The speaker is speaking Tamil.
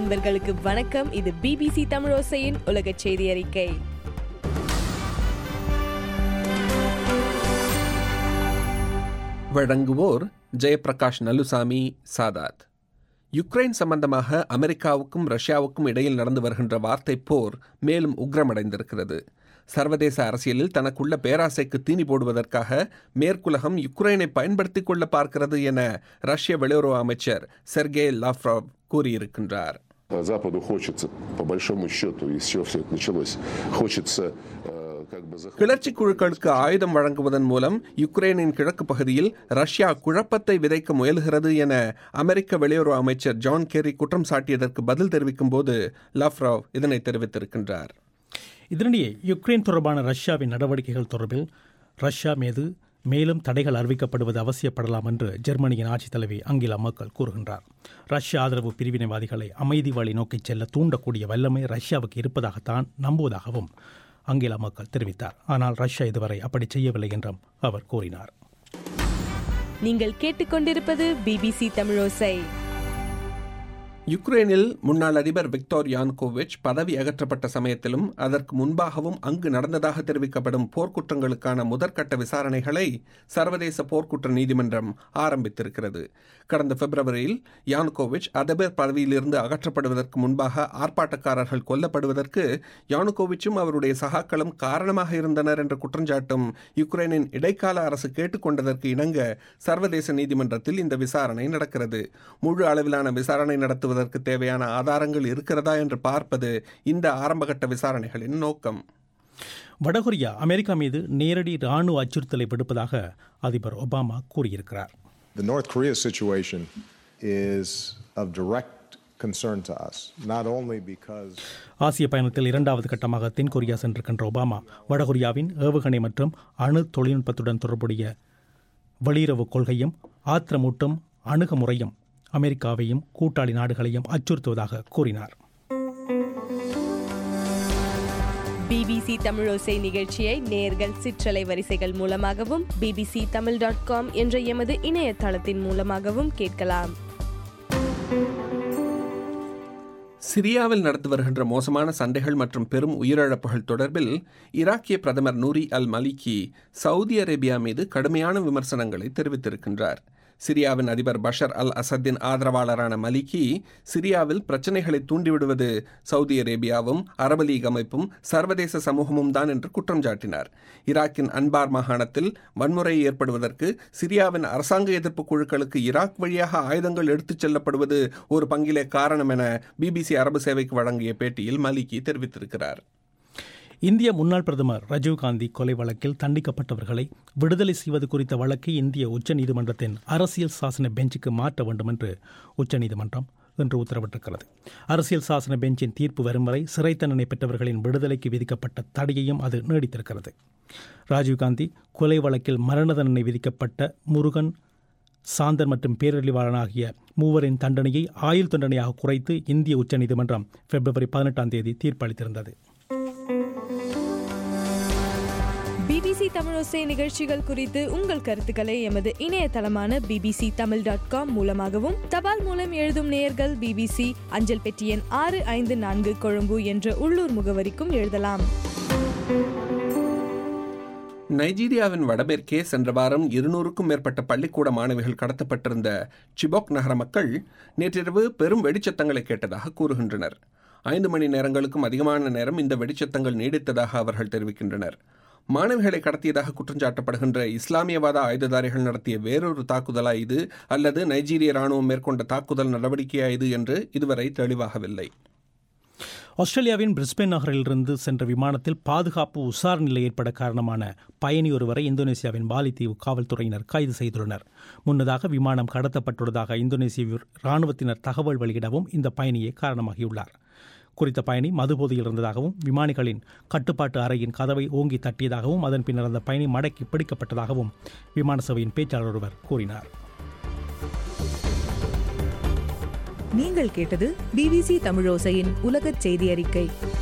நண்பர்களுக்கு வணக்கம் இது பிபிசி தமிழோசையின் உலக செய்தி அறிக்கை வழங்குவோர் ஜெயபிரகாஷ் நல்லுசாமி சாதாத் யுக்ரைன் சம்பந்தமாக அமெரிக்காவுக்கும் ரஷ்யாவுக்கும் இடையில் நடந்து வருகின்ற வார்த்தை போர் மேலும் உக்ரமடைந்திருக்கிறது சர்வதேச அரசியலில் தனக்குள்ள பேராசைக்கு தீனி போடுவதற்காக மேற்குலகம் யுக்ரைனை பயன்படுத்திக் கொள்ள பார்க்கிறது என ரஷ்ய வெளியுறவு அமைச்சர் செர்கே லாவ்ரோவ் கூறியிருக்கின்றார் Западу хочется, по большому счету, из чего все это началось, хочется э, как бы захватить... கிளர்ச்சி குழுக்களுக்கு ஆயுதம் வழங்குவதன் மூலம் யுக்ரைனின் கிழக்கு பகுதியில் ரஷ்யா குழப்பத்தை விதைக்க முயலுகிறது என அமெரிக்க வெளியுறவு அமைச்சர் ஜான் கெர்ரி குற்றம் சாட்டியதற்கு பதில் தெரிவிக்கும் போது லவ்ரோவ் இதனை தெரிவித்திருக்கின்றார் இதனிடையே யுக்ரைன் தொடர்பான ரஷ்யாவின் நடவடிக்கைகள் தொடர்பில் ரஷ்யா மீது மேலும் தடைகள் அறிவிக்கப்படுவது அவசியப்படலாம் என்று ஜெர்மனியின் ஆட்சித் தலைவி அங்கிலா மக்கள் கூறுகின்றார் ரஷ்ய ஆதரவு பிரிவினைவாதிகளை அமைதி வழி நோக்கிச் செல்ல தூண்டக்கூடிய வல்லமை ரஷ்யாவுக்கு இருப்பதாகத்தான் நம்புவதாகவும் அங்கிலா மக்கள் தெரிவித்தார் ஆனால் ரஷ்யா இதுவரை அப்படி செய்யவில்லை என்றும் அவர் கூறினார் நீங்கள் கேட்டுக்கொண்டிருப்பது பிபிசி தமிழோசை யுக்ரைனில் முன்னாள் அதிபர் விக்டோர் யான்கோவிச் பதவி அகற்றப்பட்ட சமயத்திலும் அதற்கு முன்பாகவும் அங்கு நடந்ததாக தெரிவிக்கப்படும் போர்க்குற்றங்களுக்கான முதற்கட்ட விசாரணைகளை சர்வதேச போர்க்குற்ற நீதிமன்றம் ஆரம்பித்திருக்கிறது கடந்த பிப்ரவரியில் யானுகோவிச் அதிபர் பதவியிலிருந்து அகற்றப்படுவதற்கு முன்பாக ஆர்ப்பாட்டக்காரர்கள் கொல்லப்படுவதற்கு யானுகோவிச்சும் அவருடைய சகாக்களும் காரணமாக இருந்தனர் என்ற குற்றஞ்சாட்டும் யுக்ரைனின் இடைக்கால அரசு கேட்டுக்கொண்டதற்கு இணங்க சர்வதேச நீதிமன்றத்தில் இந்த விசாரணை நடக்கிறது முழு அளவிலான விசாரணை நடத்துவதற்கு தேவையான ஆதாரங்கள் இருக்கிறதா என்று பார்ப்பது இந்த ஆரம்பகட்ட விசாரணைகளின் நோக்கம் வடகொரியா அமெரிக்கா மீது நேரடி இராணுவ அச்சுறுத்தலை விடுப்பதாக அதிபர் ஒபாமா கூறியிருக்கிறார் The North Korea situation is of direct concern to us, not only because ஆசிய பயணத்தில் இரண்டாவது கட்டமாக தென்கொரியா சென்றிருக்கின்ற ஒபாமா வடகொரியாவின் ஏவுகணை மற்றும் அணு தொழில்நுட்பத்துடன் தொடர்புடைய வெளியுறவு கொள்கையும் ஆத்திரமூட்டும் அணுகுமுறையும் அமெரிக்காவையும் கூட்டாளி நாடுகளையும் அச்சுறுத்துவதாக கூறினார் பிபிசி தமிழோசை நிகழ்ச்சியை நேர்கள் சிற்றலை வரிசைகள் மூலமாகவும் பிபிசி தமிழ் டாட் காம் என்ற எமது இணையதளத்தின் மூலமாகவும் கேட்கலாம் சிரியாவில் நடந்து வருகின்ற மோசமான சண்டைகள் மற்றும் பெரும் உயிரிழப்புகள் தொடர்பில் ஈராக்கிய பிரதமர் Nouri al Maliki Saudi Arabia மீது கடுமையான விமர்சனங்களை தெரிவித்திருக்கின்றார் சிரியாவின் அதிபர் பஷர் அல் அசத்தின் ஆதரவாளரான மலிகி சிரியாவில் பிரச்சனைகளை தூண்டிவிடுவது சவுதி அரேபியாவும் அரபு லீக் அமைப்பும் சர்வதேச சமூகமும் தான் என்று குற்றம் சாட்டினார் ஈராக்கின் அன்பார் மாகாணத்தில் வன்முறை ஏற்படுவதற்கு சிரியாவின் அரசாங்க எதிர்ப்பு குழுக்களுக்கு ஈராக் வழியாக ஆயுதங்கள் எடுத்துச் செல்லப்படுவது ஒரு பங்கிலே காரணம் என பிபிசி அரபு சேவைக்கு வழங்கிய பேட்டியில் மலிகி தெரிவித்திருக்கிறார் இந்திய முன்னாள் பிரதமர் ராஜீவ்காந்தி கொலை வழக்கில் தண்டிக்கப்பட்டவர்களை விடுதலை செய்வது குறித்த வழக்கை இந்திய உச்சநீதிமன்றத்தின் அரசியல் சாசன பெஞ்சுக்கு மாற்ற வேண்டும் என்று உச்சநீதிமன்றம் இன்று உத்தரவிட்டிருக்கிறது அரசியல் சாசன பெஞ்சின் தீர்ப்பு வரும் வரை சிறை தண்டனை பெற்றவர்களின் விடுதலைக்கு விதிக்கப்பட்ட தடையையும் அது நீடித்திருக்கிறது ராஜீவ்காந்தி கொலை வழக்கில் மரண தண்டனை விதிக்கப்பட்ட முருகன் சாந்தன் மற்றும் பேரறிவாளன் ஆகிய மூவரின் தண்டனையை ஆயுள் தண்டனையாக குறைத்து இந்திய உச்சநீதிமன்றம் பிப்ரவரி பதினெட்டாம் தேதி தீர்ப்பளித்திருந்தது பிபிசி தமிழோசை நிகழ்ச்சிகள் குறித்து உங்கள் கருத்துக்களை எமது இணையதளமான பிபிசி தமிழ் டாட் காம் மூலமாகவும் தபால் மூலம் எழுதும் நேயர்கள் பிபிசி அஞ்சல் பெட்டி எண் ஆறு ஐந்து நான்கு கொழும்பு என்ற உள்ளூர் முகவரிக்கும் எழுதலாம் நைஜீரியாவின் வடமேற்கே சென்ற வாரம் இருநூறுக்கும் மேற்பட்ட பள்ளிக்கூட மாணவிகள் கடத்தப்பட்டிருந்த சிபோக் நகர மக்கள் நேற்றிரவு பெரும் வெடிச்சத்தங்களை கேட்டதாக கூறுகின்றனர் ஐந்து மணி நேரங்களுக்கும் அதிகமான நேரம் இந்த வெடிச்சத்தங்கள் நீடித்ததாக அவர்கள் தெரிவிக்கின்றனர் மாணவிகளை கடத்தியதாக குற்றஞ்சாட்டப்படுகின்ற இஸ்லாமியவாத ஆயுததாரிகள் நடத்திய வேறொரு தாக்குதலா இது அல்லது நைஜீரிய ராணுவம் மேற்கொண்ட தாக்குதல் நடவடிக்கையா இது என்று இதுவரை தெளிவாகவில்லை ஆஸ்திரேலியாவின் பிரிஸ்பேன் நகரிலிருந்து சென்ற விமானத்தில் பாதுகாப்பு உசார் நிலை ஏற்பட காரணமான பயணி ஒருவரை இந்தோனேசியாவின் பாலி தீவு காவல்துறையினர் கைது செய்துள்ளனர் முன்னதாக விமானம் கடத்தப்பட்டுள்ளதாக இந்தோனேசிய இராணுவத்தினர் தகவல் வெளியிடவும் இந்த பயணியே காரணமாகியுள்ளார் குறித்த பயணி மதுபோதையில் இருந்ததாகவும் விமானிகளின் கட்டுப்பாட்டு அறையின் கதவை ஓங்கி தட்டியதாகவும் அதன் பின்னர் அந்த பயணி மடக்கி பிடிக்கப்பட்டதாகவும் விமான சேவையின் பேச்சாளர் ஒருவர் கூறினார் நீங்கள் கேட்டது பிபிசி தமிழோசையின் உலகச் செய்தி அறிக்கை